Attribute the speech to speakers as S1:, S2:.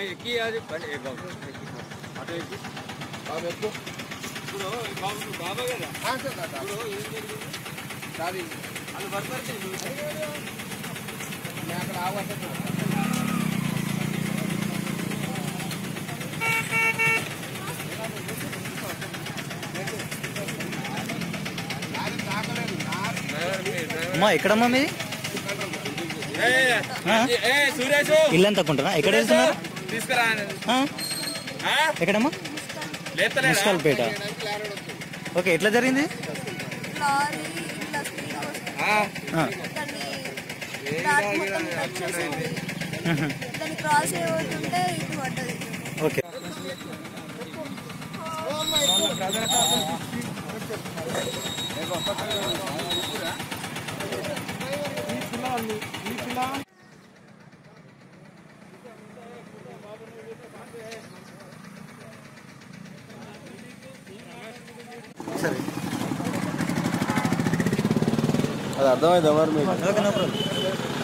S1: ఎక్కి అది బండి ఏ బాబు ఎక్కి. ఆటో ఎక్కి
S2: బాబు ఎక్కువ
S1: ఇప్పుడు ఈ బాబు నువ్వు బాబా కదా ఇప్పుడు ఏం జరిగింది
S2: సారీ
S1: వాళ్ళు పడతారు
S2: నేను అక్కడ ఆగట్లేదు
S3: అమ్మా ఎక్కడమ్మా మీది ఆ?
S1: ఏ సురేష్
S3: ఇల్లు ఎంత కొంటున్నా ఎక్కడ వెళ్తున్నారు
S1: తీసుకురా
S3: ఆ?
S1: ఆ?
S3: ఎక్కడమ్మా
S1: లేస్తలేడా
S3: మున్సిపల్పేట ఓకే ఎట్లా జరిగింది
S4: లారీ ఇట్లా స్పీడ్ వస్తుంది
S1: ఆ.
S3: ఆ.
S4: దాన్ని ట్రాక్ మొత్తం టచ్ చేసింది
S3: మ్హూ.
S4: దాన్ని క్రాస్ అయిపోతుంటే ఇటు పడ్డది
S3: ఓకే సరే
S2: అది అర్థమైందా మరి మీకు
S3: ఓకే నో ప్రాబ్లం